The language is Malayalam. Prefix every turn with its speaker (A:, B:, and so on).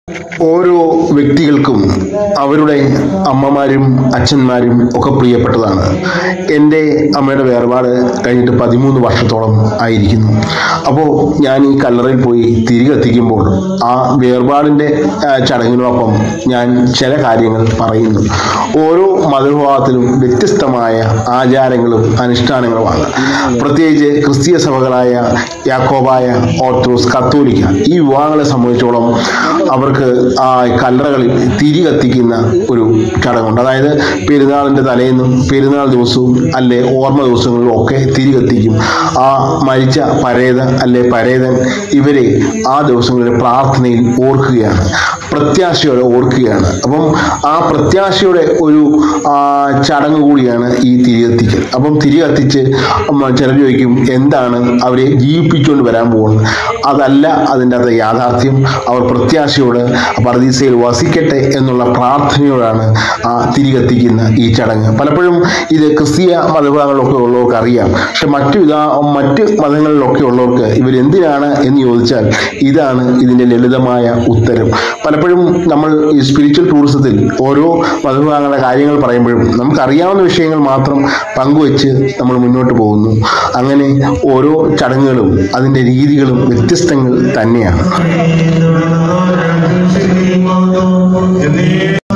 A: ഓരോ വ്യക്തികൾക്കും അവരുടെ അമ്മമാരും അച്ഛന്മാരും ഒക്കെ പ്രിയപ്പെട്ടതാണ് എൻ്റെ അമ്മയുടെ വേർപാട് കഴിഞ്ഞിട്ട് പതിമൂന്ന് വർഷത്തോളം ആയിരിക്കുന്നു അപ്പോൾ ഞാൻ ഈ കല്ലറയിൽ പോയി തിരികെ എത്തിക്കുമ്പോൾ ആ വേർപാടിൻ്റെ ആ, ചടങ്ങിനോടൊപ്പം ഞാൻ ചില കാര്യങ്ങൾ പറയുന്നു ഓരോ മതവിഭാഗത്തിലും വ്യത്യസ്തമായ ആചാരങ്ങളും അനുഷ്ഠാനങ്ങളുമാണ് പ്രത്യേകിച്ച് ക്രിസ്തീയ സഭകളായ യാക്കോബായ ഓർത്തഡോക്സ് കത്തോലിക്ക ഈ വിഭാഗങ്ങളെ സംബന്ധിച്ചോളം അവർക്ക് ആ കല്ലറകളിൽ തിരി കത്തിക്കുന്ന ഒരു ചടങ്ങുണ്ട് അതായത് പെരുന്നാളിൻ്റെ തലേന്നും പെരുന്നാൾ ദിവസവും അല്ലെ ഓർമ്മ ദിവസങ്ങളിലും ഒക്കെ തിരി കത്തിക്കും ആ മരിച്ച പരേത അല്ലെ പരേതൻ ഇവരെ ആ ദിവസങ്ങളിൽ പ്രാർത്ഥനയിൽ ഓർക്കുകയാണ് പ്രത്യാശയോടെ ഓർക്കുകയാണ് അപ്പം ആ പ്രത്യാശയുടെ ഒരു ആ, ചടങ്ങ് കൂടിയാണ് ഈ തിരി കത്തിക്കൽ അപ്പം തിരി കത്തിച്ച് ചിലർ ചോദിക്കും എന്താണ് അവരെ ജീവിപ്പിച്ചുകൊണ്ട് വരാൻ പോകുന്നത് അതല്ല അതിൻ്റെ അകത്ത് യാഥാർത്ഥ്യം അവർ പ്രത്യാശയോട് പർദീസയിൽ വസിക്കട്ടെ എന്നുള്ള പ്രാർത്ഥനയോടാണ് ആ തിരി കത്തിക്കുന്ന ഈ ചടങ്ങ് പലപ്പോഴും ഇത് ക്രിസ്തീയ മതവിഭാഗങ്ങളിലൊക്കെ ഉള്ളവർക്ക് അറിയാം പക്ഷെ മറ്റു ഇതാ മറ്റ് മതങ്ങളിലൊക്കെ ഉള്ളവർക്ക് ഇവർ എന്തിനാണ് എന്ന് ചോദിച്ചാൽ ഇതാണ് ഇതിൻ്റെ ലളിതമായ ഉത്തരം പലപ്പോഴും നമ്മൾ ഈ സ്പിരിച്വൽ ടൂറിസത്തിൽ ഓരോ മതവിഭാഗങ്ങളുടെ കാര്യങ്ങൾ പറയുമ്പോഴും നമുക്കറിയാവുന്ന വിഷയങ്ങൾ മാത്രം പങ്കുവെച്ച് നമ്മൾ മുന്നോട്ട് പോകുന്നു അങ്ങനെ ഓരോ ചടങ്ങുകളും അതിൻ്റെ രീതികളും വ്യത്യസ്തങ്ങൾ തന്നെയാണ്